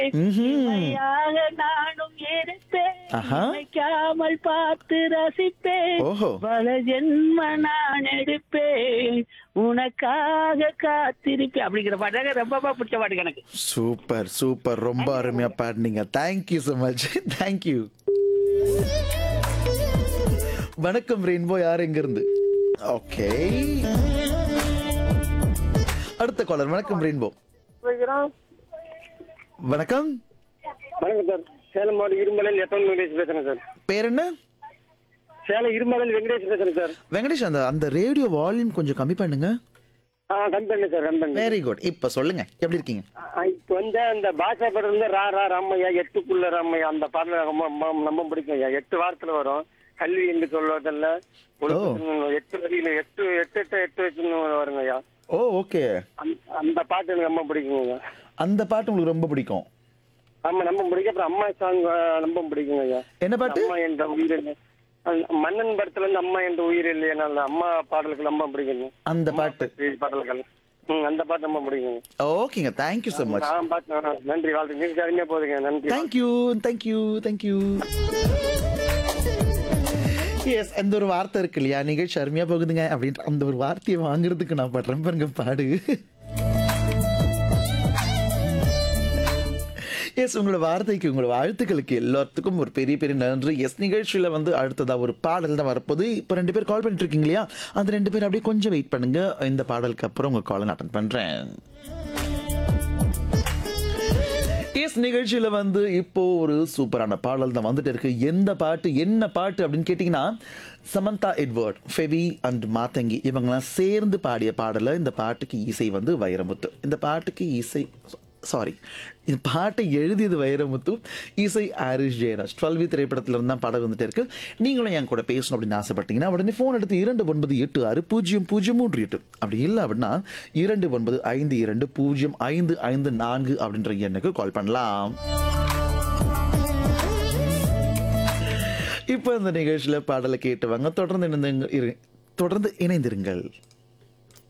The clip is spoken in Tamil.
ம்ஹும். இமையாக நானும் இருப்பேன் ஆஹா. இமைக்காமல் பார்த்து ரசிப்பேன் ஓஹோ பல ஜென்ம நான் எடுப்பேன் உனக்காக காத்திருப்பேன் அப்படிங்கிற பாட்டாக ரொம்ப பிடிச்ச பாட்டு எனக்கு சூப்பர் சூப்பர் ரொம்ப அருமையா பாடினீங்க தேங்க்யூ ஸோ மச் தேங்க்யூ வணக்கம் ரெயின்போ யார் எங்க இருந்து ஓகே அடுத்த காலர் வணக்கம் ரெயின்போ வணக்கம் வணக்கம் சார் சேலம் மாவட்டம் இருமலையில் எத்தனை வெங்கடேஷ் பேசுறேன் சார் பேர் என்ன சேலம் இருமலையில் வெங்கடேஷ் பேசுறேன் சார் வெங்கடேஷ் அந்த அந்த ரேடியோ வால்யூம் கொஞ்சம் கம்மி பண்ணுங்க ஆ கம் பண்ணு சார் கம் பண்ணு வெரி குட் இப்ப சொல்லுங்க எப்படி இருக்கீங்க இப்போ வந்து அந்த பாஷா படம் வந்து ரா ரா ராமையா எட்டுக்குள்ள ராமையா அந்த பாடல ரொம்ப ரொம்ப- ரொம்ப பிடிக்கும் ஐயா எட்டு வாரத்துல வரும் கல்வி என்று சொல்வதல்ல ஒழுக்கத்தின் எட்டு வரியில எட்டு எட்டு எட்டு எட்டு வச்சுன்னு வருங்க ஐயா ஓ ஓகே அந்த- அந்த பாட்டு எனக்கு ரொம்ப பிடிக்குங்க ஐயா அந்த பாட்டு உங்களுக்கு ரொம்ப பிடிக்கும் ஆமா ரொம்ப பிடிக்கும் அப்புறம் அம்மா சாங் ரொம்ப பிடிக்குங்க ஐயா என்ன பாட்டு அம்மா என்ற உயிர் இல்லை. அந்த மன்னன் படத்துல இருந்து அம்மா என்ற உயிர் இல்லையா அந்த அம்மா பாடலுக்கு ரொம்ப பிடிக்குங்க அந்த பாட்டு பற்றி பாடல்கள் ம் அந்த பாட்டு ரொம்ப பிடிக்குங்க ஓகேங்க தேங்க்யூ ஸோ மச் நான் பாத்து நன்றி வாழ்த்து நீங்க அருமையா போதுங்க நன்றி தேங்க்யூ தேங்க்யூ தேங்க்யூ எஸ் அந்த ஒரு வார்த்தை இருக்கு இல்லையா நிகழ்ச்சி அருமையா போகுதுங்க அப்படின்ற அந்த ஒரு வார்த்தையை வாங்குறதுக்கு நான் படுறேன் பாருங்க பாடு எஸ் உங்களோட வார்த்தைக்கு உங்களோட வாழ்த்துக்களுக்கு எல்லாத்துக்கும் ஒரு பெரிய பெரிய நன்றி எஸ் நிகழ்ச்சியில வந்து அடுத்ததா ஒரு பாடல் தான் வரப்போகுது இப்போ ரெண்டு பேர் கால் பண்ணிட்டு இருக்கீங்க இல்லையா அந்த ரெண்டு பேர் அப்படியே கொஞ்சம் வெயிட் பண்ணுங்க இந்த பாடலுக்கு அப்புறம் உங்க காலை நான் அட்டன் பண்றேன் எஸ் நிகழ்ச்சியில வந்து இப்போ ஒரு சூப்பரான பாடல் தான் வந்துட்டு இருக்கு எந்த பாட்டு என்ன பாட்டு அப்படின்னு கேட்டிங்கன்னா சமந்தா எட்வர்ட் ஃபெவி அண்ட் மாத்தங்கி இவங்கெல்லாம் சேர்ந்து பாடிய பாடல இந்த பாட்டுக்கு இசை வந்து வைரமுத்து இந்த பாட்டுக்கு இசை சாரி இந்த பாட்டை எழுதியது வைரமுத்து இசை ஆரிஷ் ஜெயராஜ் டுவெல்வி திரைப்படத்துல இருந்து தான் பாடல் வந்துட்டு இருக்கு நீங்களும் என் கூட பேசணும் அப்படின்னு ஆசைப்பட்டீங்கன்னா உடனே ஃபோன் எடுத்து இரண்டு ஒன்பது எட்டு ஆறு பூஜ்ஜியம் பூஜ்ஜியம் மூன்று எட்டு அப்படி இல்லை அப்படின்னா இரண்டு ஒன்பது ஐந்து இரண்டு பூஜ்ஜியம் ஐந்து ஐந்து நான்கு அப்படின்ற எண்ணுக்கு கால் பண்ணலாம் இப்போ இந்த நிகழ்ச்சியில் பாடலை கேட்டுவாங்க தொடர்ந்து இணைந்து இரு- தொடர்ந்து இணைந்திருங்கள்